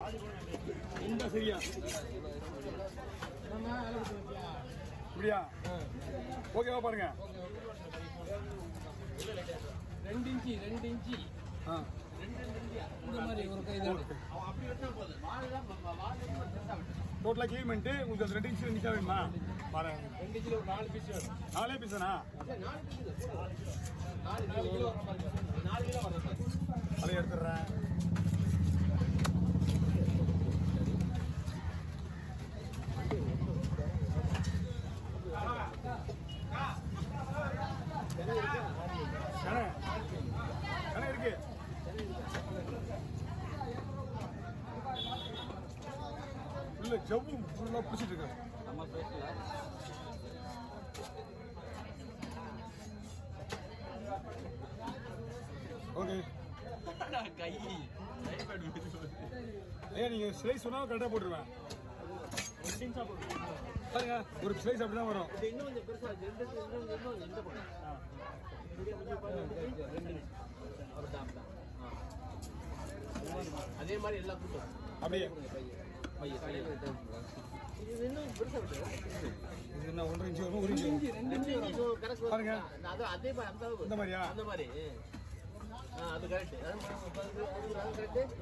இந்த சரியா இப்படியா ஓகேவா பாருங்க ரெண்டு இன்ச்சு ரெண்டு இன்ச்சு ஆ இந்த மாதிரி ஒரு கை தான் டோட்டலாக க்ளீன் பண்ணிட்டு உங்களுக்கு அந்த ரெண்டு இன்ச்சு நிச்சா வேணுமா பாருங்க ரெண்டு இன்ச்சில் ஒரு நாலு பீஸ் வேணும் நாலே பீஸனா நாலு கிலோ வர மாதிரி நாலு கிலோ வர மாதிரி அதை எடுத்துடுறேன் கணே கணே இருக்கு உள்ள ஜவ்வு ஃபுல்லாக பிடிச்சிட்டு இருக்கு நம்ம பேசல ஓகே கை கைப்படி ஐயா நீங்கள் ஸ்லைஸ் சொன்னால் கரெக்டாக போட்டுருவேன் பாருங்க ஒரு ஸ்லைஸ் அப்படி தான் வரும் இது இன்னும் கொஞ்சம் பெருசா இருக்கு. ரெண்டு இன்னும் இன்னும் எந்த போடு ரெண்டு இன்ச். ஒரு டாப் தான் ஆ. அதே மாதிரி எல்லா கூட்டம் அப்படியே பையன் பையன் இது இன்னும் பெருசா விட்டு இது என்ன ஒன்றரை இன்ச்சு வரும் ஒரு இன்ச்சு வரும் ரெண்டு இன்ச் கரெக்ட் பாருங்க. அது அதே மாதிரி அந்த அளவு இந்த மாதிரியா? அந்த மாதிரி ஆ அது கரெக்ட் அது கரெக்ட்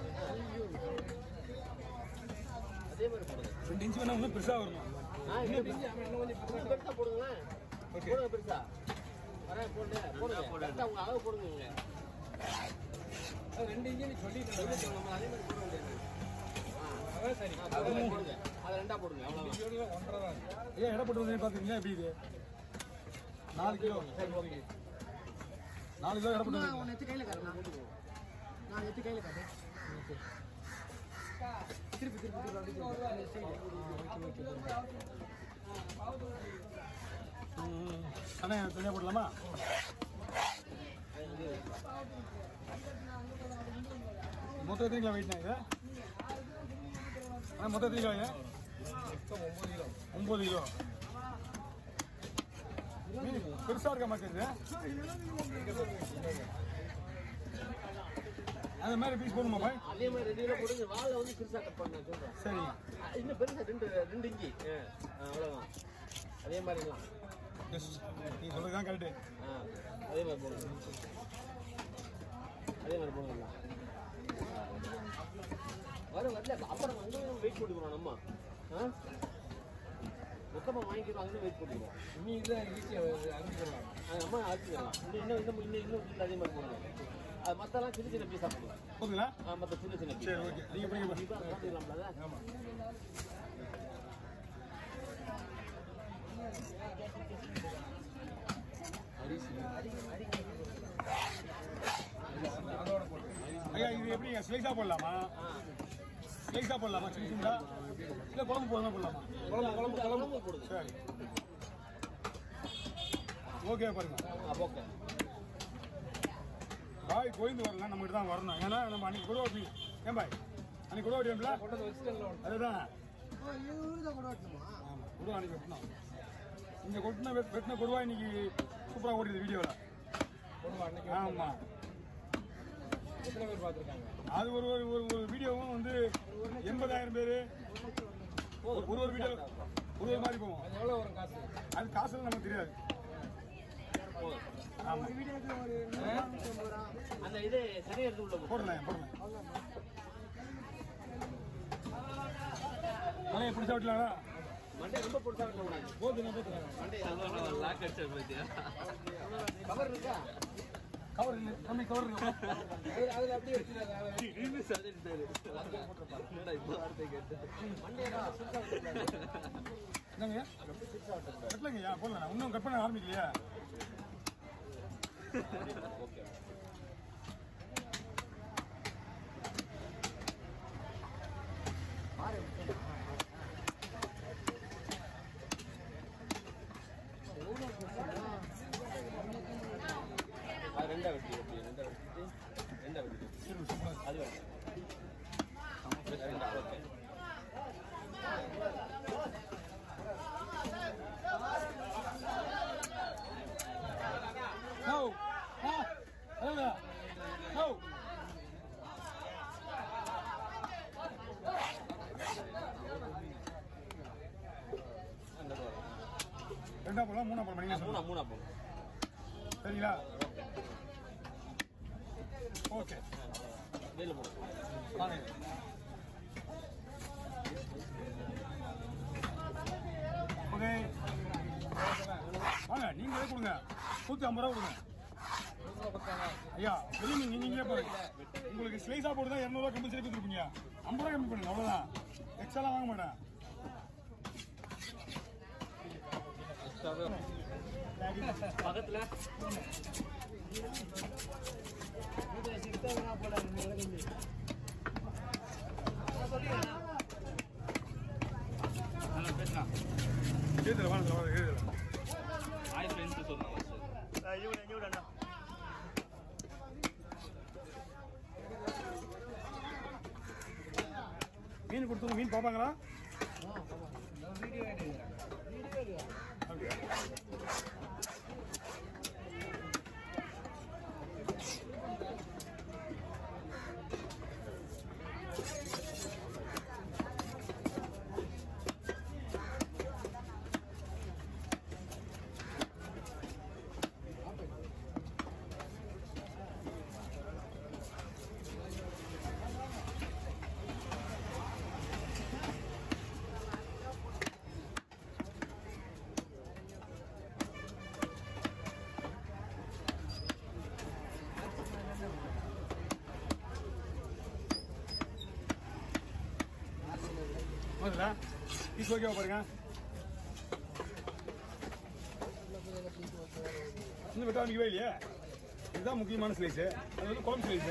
அதே மாதிரி போடுங்க ரெண்டு இன்ச்சு வேணா இன்னும் பெருசாக வரணும் ஆ இன்னும் கொஞ்சம் பெருசா போடுங்களேன் Okay. போடுங்க பெருசா வரேன் போடுங்க போடுங்க கரெக்டா உங்க அளவு போடுங்க ரெண்டு இன்ச்சு சொல்லிட்டு நம்ம அதே மாதிரி போட வேண்டியது அதான் சரி அதெல்லாம் போடுங்க அதை ரெண்டா போடுங்க அவ்வளவுதான் ஒன்றரை தான் ஐயா எடை போட்டு வந்து பார்த்துருக்கீங்க எப்படி இது நாலு கிலோ நாலு கிலோ எடை போட்டு வந்திருக்கீங்க. உன்னை எடுத்து கையில காட்டு நான் நான் எடுத்து கையில காட்டு திருப்பி திருப்பி திருப்பி அப்படி திருப்பி. இந்த side. ஆ, okay, okay, okay. ம். அண்ணா தனியாக போடலாமா மொத்தம் எத்தனை கிலோ வெயிட்னா இது அண்ணா மொத்தம் எத்தனை கிலோ ஐயா ஒம்பது கிலோ மீன் பெருசா இருக்க மாட்டேங்குது அந்த மாதிரி பீஸ் போடணுமா பாய் அதே மாதிரி ரெண்டு கிலோ போடுங்க வாழை வந்து பெருசா கட் பண்ண சொல்றேன் சரி ஆ, இன்னும் பெருசா ரெண்டு ரெண்டு இஞ்சி ஆ, ஆ, அவ்வளவுதான் அதே மாதிரி எல்லாம் எஸ் நீ சொல்றது தான் கரெக்டு ஆ, அதே மாதிரி போடுங்க அதே மாதிரி போடுங்க வரும் வரல அப்புறம் வந்து வெயிட் போட்டுக்கிறோம் நம்ம ஆ? மொத்தமா வாங்கிக்கிறோம் அங்கே வெயிட் போட்டுக்கிறோம் இன்னைக்கு தான் ஈஸியாக அனுப்பிக்கலாம் நம்ம அனுப்பிக்கலாம் இன்னும் இன்னும் இன்னும் இன்னும் இன்னும் இல்லை அதே மாதிரி போடுங்க அது மற்றெல்லாம் சின்ன சின்ன பீஸாக போடுங்க போதுங்களா ஆ மற்ற சின்ன சின்ன சரி ஓகே நீங்கள் படிக்க பீஸாக போட்டுக்கலாம்ல அதை? ஐயா இது எப்படி ஸ்லைஸாக போடலாமா ஆ ஸ்லைஸாக போடலாமா சின்ன சின்னதா இல்லை குழம்பு போடலாம் போடலாமா குழம்பு குழம்பு குழம்பு போடுங்க சரி ஓகே பாருங்க ஆ ஓகே பாய் கோயந்து வரலாம் நம்மகிட்ட தான் வரணும் ஏன்னா நம்ம அன்னைக்கு கூட ஓட்டி ஏன் பாய் அன்னைக்கு கூட ஓட்டியம்ல அதுதான் ஓ, இவரு தான் கூட ஓட்டணுமா ஆமாம் கூட அன்னைக்கு வெட்டணும் இங்கே கொட்டின வெட் வெட்டின கொடுவா இன்னைக்கு சூப்பராக ஓடிடுது வீடியோவில் ஆமாம் எத்தனை பேர் பார்த்துருக்காங்க அது ஒரு ஒரு ஒரு ஒரு வீடியோவும் வந்து எண்பதாயிரம் பேர் ஒரு ஒரு வீடியோ ஒரு ஒரு மாதிரி போவோம் அது எவ்வளோ வரும் காசு அது காசுலாம் நமக்கு தெரியாது ஆமாம் ஒரு வீடியோக்கு ஒரு நூறு ரூபா, நூத்தி ஐம்பது ரூபா. அந்த இது சரி எடுத்து உள்ள போடு. போடலாம் போடலாம் மலையை பிடிச்சா விட்டலாங்களா மண்டை ரொம்ப பொருத்தா இருக்கக்கூடாது போதுங்க போதுங்க மண்டை லாக் அடிச்ச பத்தியா கவர் இருக்கா கவர் இல்லை கம்மி கவர் இல்லை அதுல அதுல அப்படியே வச்சிருக்காங்க சதிட்டாரு என்னடா இப்போ வார்த்தை கேட்டு மண்டையா சுத்தா என்னங்க கட்டலங்கய்யா போடலாம் இன்னும் கட் பண்ண ஆரம்பிக்கலையா ஓகே அது ரெண்டா வெட்டி வெட்டி ரெண்டா வெட்டி ரெண்டா வெட்டி அது வேணும் ரெண்டா ஓகே No. Ah. ரெண்டா போடலாம் மூணா போடலாம் நீங்க மூணா சொல்லுங்க மூணா போகும் சரிங்களா ஓகே வெளில போடும் வாங்க ஓகே வாங்க நீங்களே கொடுங்க நூற்றி ஐம்பது ரூபா கொடுங்க ஐயா வெளியே நீங்க நீங்களே பாருங்க உங்களுக்கு ஸ்லைஸா போட்டு தான் இரநூறுவா கம்பல்சரி கொடுத்துருப்பீங்க ஐம்பது ரூபா கம்மி பண்ணுங்க அவ்வளோதான் எக்ஸ்ட்ராலாம் வாங்க மாட்டேன் பக்கத்துல பேசலாம் எழுதுல வாங்க வாங்க எழுதுல ஹாய் ஃப்ரெண்ட்ஸ் சொல்லுங்க சார் மீன் கொடுத்துருங்க மீன் பார்ப்பாங்களா வீடியோ எடுக்கிறேன் வீடியோ எடுக்கிறேன் அப்படியா முதல்ல பீஸ் ஓகேவா பாருங்க இன்னும் வெட்ட ஆரம்பிக்கவே இல்லையே இதுதான் முக்கியமான ஸ்லைஸு அது வந்து குழம்பு ஸ்லைஸு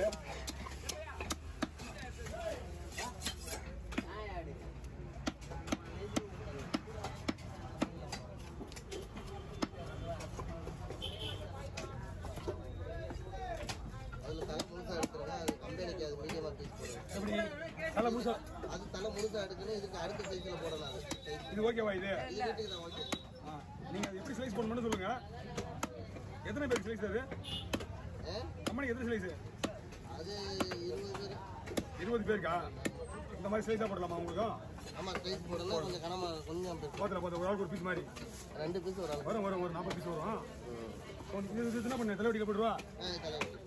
அதுல தலை முழுசா எடுத்துருங்க அது கம்பெனிக்கு அது மீடியமா பீஸ் போடுங்க எப்படி நல்லா முழுசா அது தலை முழுசா எடுக்கணும் இதுக்கு அடுத்த சைஸ்ல போடலாம் அது size. இது ஓகேவா இது இது ரேட்டுக்கு தான் ஓகே ஆ, நீங்க அது எப்படி ஸ்லைஸ் பண்ணணும்னு சொல்லுங்க எத்தனை பேர் ஸ்லைஸ் அது கம்பெனி எத்தனை ஸ்லைஸ் அது இருபது பேர் இருபது பேருக்கா இந்த மாதிரி ஸ்லைஸா போடலாமா உங்களுக்கும் ஆமா சைஸ் போடலாம் கொஞ்சம் கனமா கொஞ்சம் பெருசு. பாத்துல பார்த்து ஒரு ஆளுக்கு ஒரு பீஸ் மாதிரி ரெண்டு பீஸ் ஒரு ஆள் வரும் வரும் ஒரு நாற்பது பீஸ் வரும் இது இது என்ன பண்ண தலைவடிக்க போடுவா ஆ தலைவர்